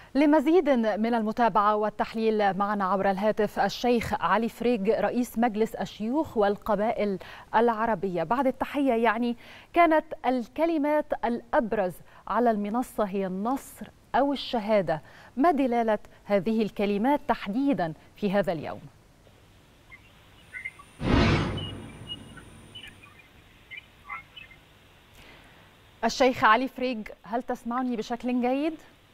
لمزيد من المتابعة والتحليل معنا عبر الهاتف الشيخ علي فريج رئيس مجلس الشيوخ والقبائل العربية بعد التحية يعني كانت الكلمات الأبرز على المنصة هي النصر أو الشهادة ما دلالة هذه الكلمات تحديدا في هذا اليوم؟ الشيخ علي فريج هل تسمعني بشكل جيد؟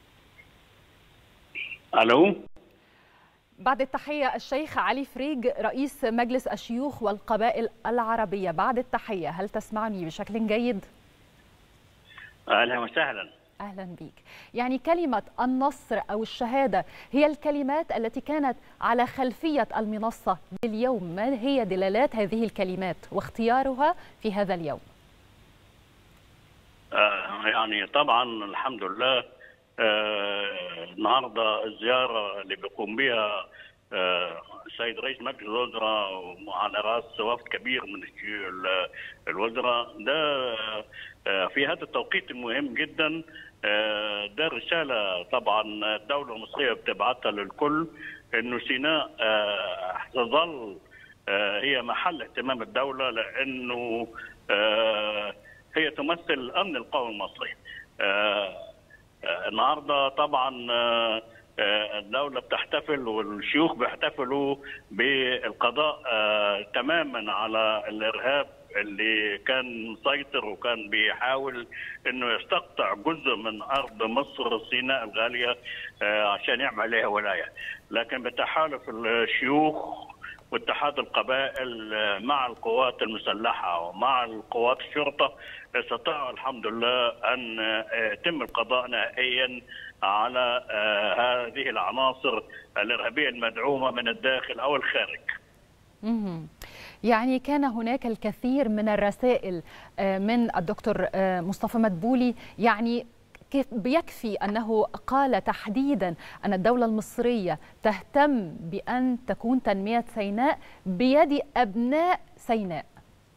الو بعد التحية الشيخ علي فريج رئيس مجلس الشيوخ والقبائل العربية بعد التحية هل تسمعني بشكل جيد؟ اهلا وسهلا أهلا بك يعني كلمة النصر أو الشهادة هي الكلمات التي كانت على خلفية المنصة لليوم ما هي دلالات هذه الكلمات واختيارها في هذا اليوم؟ آه يعني طبعا الحمد لله آه النهارده الزياره اللي بيقوم بها آه السيد رئيس مجلس الوزراء وعلى راس وفد كبير من الوزراء ده آه في هذا التوقيت المهم جدا آه ده رساله طبعا الدوله المصريه بتبعتها للكل انه سيناء آه تظل آه هي محل اهتمام الدوله لانه آه هي تمثل الامن القومي المصري. آه آه النهارده طبعا آه الدوله بتحتفل والشيوخ بيحتفلوا بالقضاء تماما على الارهاب اللي كان مسيطر وكان بيحاول انه يستقطع جزء من ارض مصر سيناء الغاليه عشان يعمل عليها ولايه، لكن بتحالف الشيوخ واتحاد القبائل مع القوات المسلحه ومع القوات الشرطه استطاعوا الحمد لله ان يتم القضاء نهائيا على هذه العناصر الارهابيه المدعومه من الداخل او الخارج. يعني كان هناك الكثير من الرسائل من الدكتور مصطفى مدبولي يعني كيف بيكفي انه قال تحديدا ان الدوله المصريه تهتم بان تكون تنميه سيناء بيد ابناء سيناء.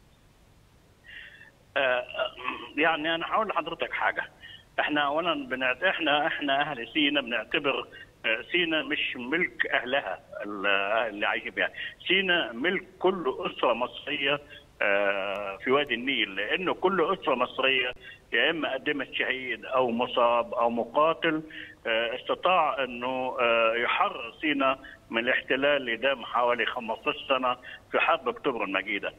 آه يعني انا هقول لحضرتك حاجه احنا اولا بنعت... احنا احنا اهل سينا بنعتبر سينا مش ملك اهلها اللي عايشين فيها سينا ملك كل اسره مصريه في وادي النيل لانه كل اسره مصريه يا اما قدمت شهيد او مصاب او مقاتل استطاع انه يحرر سينا من الاحتلال اللي دام حوالي 15 سنه في حرب اكتوبر المجيده.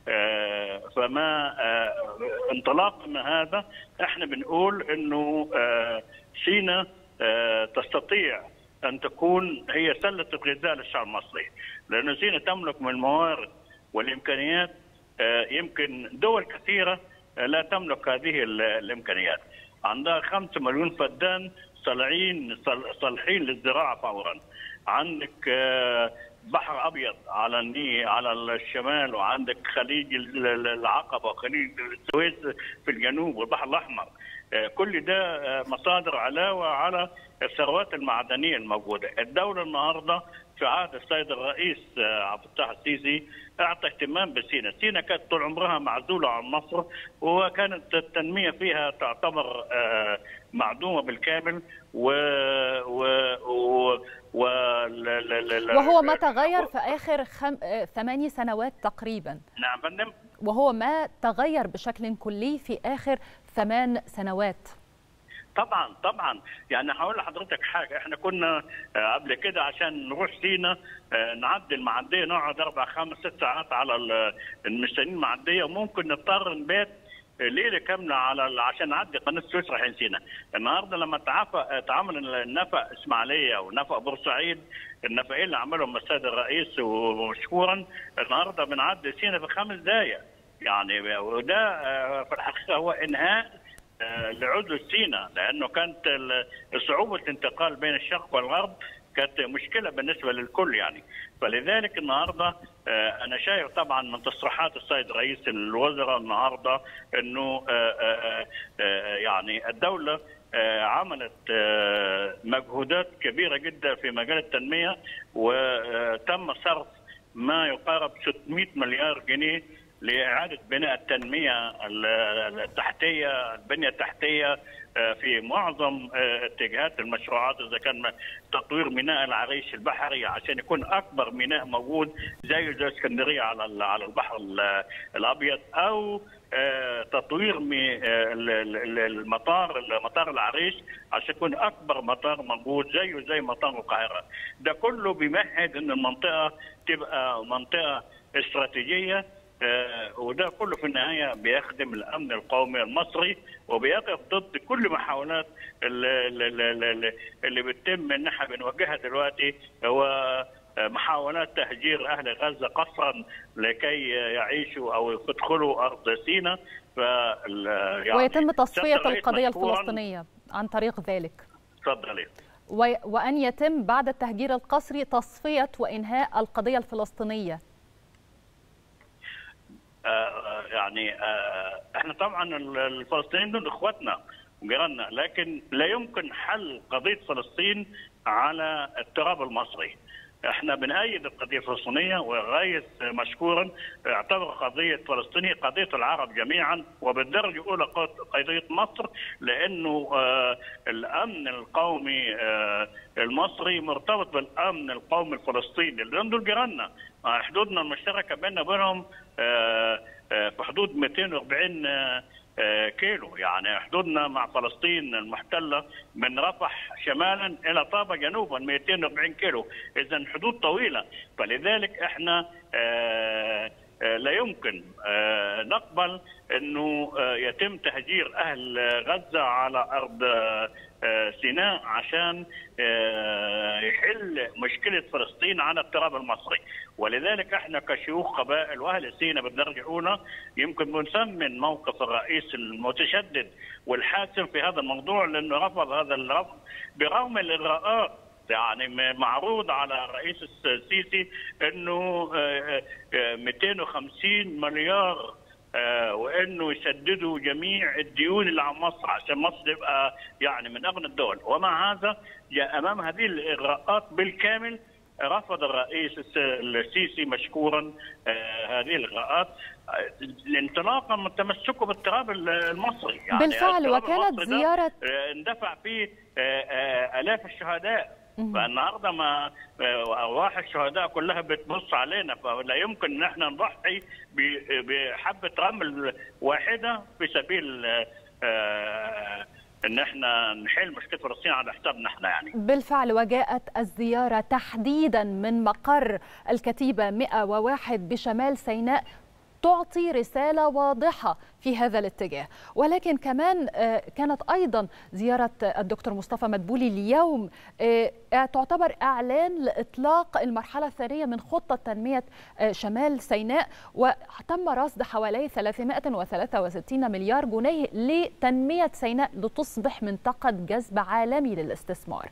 فما انطلاقا من هذا احنا بنقول انه سينا تستطيع ان تكون هي سله الغذاء للشعب المصري لانه سينا تملك من الموارد والامكانيات يمكن دول كثيره لا تملك هذه الامكانيات عندها 5 مليون فدان صالحين صالحين للزراعه فورا عندك بحر ابيض على النيل على الشمال وعندك خليج العقبه وخليج السويس في الجنوب والبحر الاحمر كل ده مصادر علاوه على الثروات المعدنيه الموجوده الدوله النهارده في عهد السيد الرئيس عبد الفتاح السيسي اعطى اهتمام بسينا، سينا كانت طول عمرها معزوله عن مصر وكانت التنميه فيها تعتبر معدومه بالكامل و و, و... و... وهو ما تغير في اخر خم... ثماني سنوات تقريبا نعم فندم وهو ما تغير بشكل كلي في اخر ثمان سنوات طبعا طبعا يعني هقول لحضرتك حاجه احنا كنا قبل كده عشان نروح سينا نعدي المعديه نقعد اربع خمس ست ساعات على المستنيين المعديه وممكن نضطر نبات ليله كامله على عشان نعدي قناه السويس رايحين سينا. النهارده لما تعافى تعامل النفق اسماعيليه ونفق بورسعيد النفقين اللي عملهم السيد الرئيس ومشكورا النهارده بنعدي سينا في خمس دقائق. يعني وده في الحقيقه هو انهاء لعزله سينا لانه كانت صعوبه الانتقال بين الشرق والغرب كانت مشكله بالنسبه للكل يعني فلذلك النهارده انا شايف طبعا من تصريحات السيد رئيس الوزراء النهارده انه يعني الدوله عملت مجهودات كبيره جدا في مجال التنميه وتم صرف ما يقارب 600 مليار جنيه لإعادة بناء التنمية التحتية البنية التحتية في معظم اتجاهات المشروعات اذا كان تطوير ميناء العريش البحري عشان يكون اكبر ميناء موجود زي زي اسكندريه على على البحر الابيض او تطوير المطار مطار العريش عشان يكون اكبر مطار موجود زيه زي مطار القاهره ده كله بيمهد ان المنطقه تبقى منطقه استراتيجيه وده كله في النهايه بيخدم الامن القومي المصري وبيقف ضد كل محاولات اللي, اللي, اللي بتتم ان احنا بنواجهها دلوقتي هو محاولات تهجير اهل غزه قسرا لكي يعيشوا او يدخلوا ارض سيناء ف يعني ويتم تصفيه القضيه الفلسطينيه عن طريق ذلك. تفضلي. وان يتم بعد التهجير القسري تصفيه وانهاء القضيه الفلسطينيه. آه يعني آه احنا طبعا الفلسطينيين دول اخواتنا وجيراننا لكن لا يمكن حل قضيه فلسطين على التراب المصري. احنا بنأيد القضيه الفلسطينيه والرئيس مشكورا اعتبر قضيه فلسطين قضيه العرب جميعا وبالدرجه الاولى قضيه مصر لانه آه الامن القومي آه المصري مرتبط بالامن القومي الفلسطيني لان دول جيراننا حدودنا المشتركه بيننا وبينهم آه في حدود 240 كيلو يعني حدودنا مع فلسطين المحتله من رفح شمالا الى طابه جنوبا 240 كيلو اذا حدود طويله فلذلك احنا لا يمكن نقبل انه يتم تهجير اهل غزه على ارض سيناء عشان يحل مشكله فلسطين على التراب المصري ولذلك احنا كشيوخ قبائل واهل سيناء بالدرجه الاولى يمكن بنثمن موقف الرئيس المتشدد والحاسم في هذا الموضوع لانه رفض هذا الرفض برغم الاغراءات يعني معروض على الرئيس السيسي انه 250 مليار وانه يسددوا جميع الديون اللي على مصر عشان مصر يبقى يعني من اغنى الدول ومع هذا امام هذه الاغراءات بالكامل رفض الرئيس السيسي مشكورا هذه الاغراءات انطلاقا من تمسكه بالتراب المصري يعني بالفعل وكانت زياره اندفع فيه الاف الشهداء فالنهارده ما ارواح الشهداء كلها بتبص علينا فلا يمكن ان احنا نضحي بحبه رمل واحده في سبيل ان احنا نحل مشكله فلسطين على حسابنا احنا يعني. بالفعل وجاءت الزياره تحديدا من مقر الكتيبه 101 بشمال سيناء تعطي رسالة واضحة في هذا الاتجاه ولكن كمان كانت أيضا زيارة الدكتور مصطفى مدبولي اليوم تعتبر إعلان لإطلاق المرحلة الثانية من خطة تنمية شمال سيناء وتم رصد حوالي 363 مليار جنيه لتنمية سيناء لتصبح منطقة جذب عالمي للاستثمار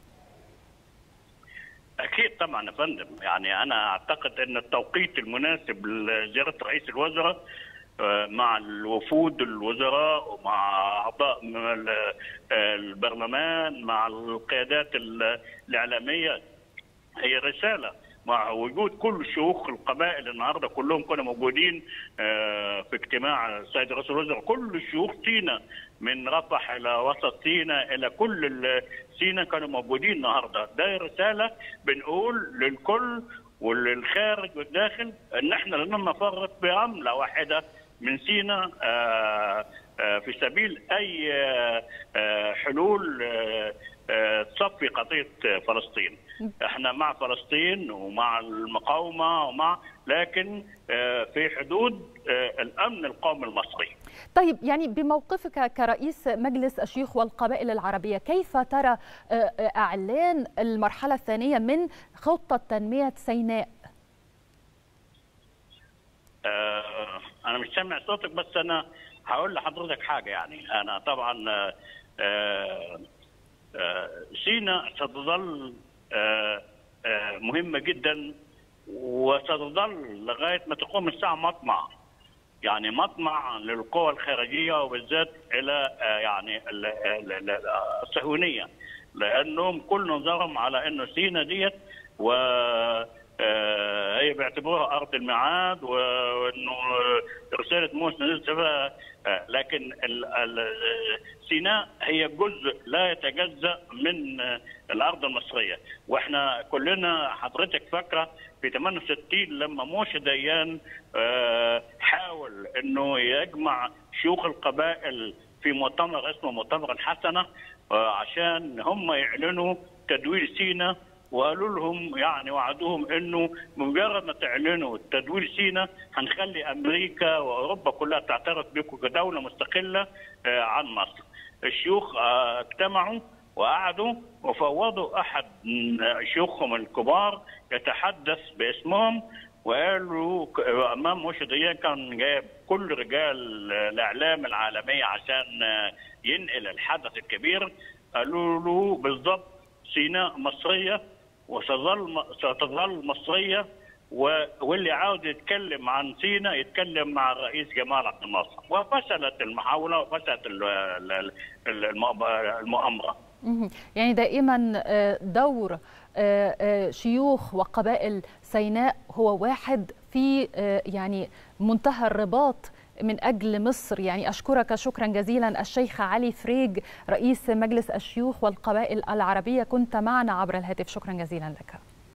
اكيد طبعا يا فندم يعني انا اعتقد ان التوقيت المناسب لزياره رئيس الوزراء مع الوفود الوزراء ومع اعضاء البرلمان مع القيادات الاعلاميه هي رساله مع وجود كل شيوخ القبائل النهارده كلهم كانوا موجودين في اجتماع السيد رئيس الوزراء كل شيوخ سينا من رفح الى وسط سينا الى كل سينا كانوا موجودين النهارده ده رساله بنقول للكل وللخارج والداخل ان احنا لن نفرط برمله واحده من سينا في سبيل اي حلول تصفي قضيه فلسطين. احنا مع فلسطين ومع المقاومه ومع لكن في حدود الامن القومي المصري. طيب يعني بموقفك كرئيس مجلس الشيوخ والقبائل العربيه كيف ترى اعلان المرحله الثانيه من خطه تنميه سيناء؟ انا مش سامع صوتك بس انا هقول لحضرتك حاجه يعني انا طبعا سينا ستظل مهمه جدا وستظل لغايه ما تقوم الساعه مطمع يعني مطمع للقوى الخارجيه وبالذات الى يعني الصهيونيه لانهم كل نظرهم على انه سينا ديت و هي بيعتبروها ارض الميعاد وانه رساله موسى نزلت لكن سيناء هي جزء لا يتجزا من الارض المصريه واحنا كلنا حضرتك فاكره في 68 لما موشى ديان حاول انه يجمع شيوخ القبائل في مؤتمر اسمه مؤتمر الحسنه عشان هم يعلنوا تدوير سينا وقالوا لهم يعني وعدوهم انه بمجرد ما تعلنوا تدوير سينا هنخلي امريكا واوروبا كلها تعترف بكم كدوله مستقله عن مصر. الشيوخ اجتمعوا وقعدوا وفوضوا احد شيوخهم الكبار يتحدث باسمهم وقالوا امام موشى ديان كان جايب كل رجال الاعلام العالميه عشان ينقل الحدث الكبير قالوا له بالضبط سيناء مصريه وستظل ستظل مصريه واللي عاوز يتكلم عن سيناء يتكلم مع الرئيس جمال عبد الناصر وفشلت المحاوله وفشلت المؤامره. يعني دائما دور شيوخ وقبائل سيناء هو واحد في يعني منتهى الرباط من أجل مصر يعني أشكرك شكرا جزيلا الشيخ علي فريج رئيس مجلس الشيوخ والقبائل العربية كنت معنا عبر الهاتف شكرا جزيلا لك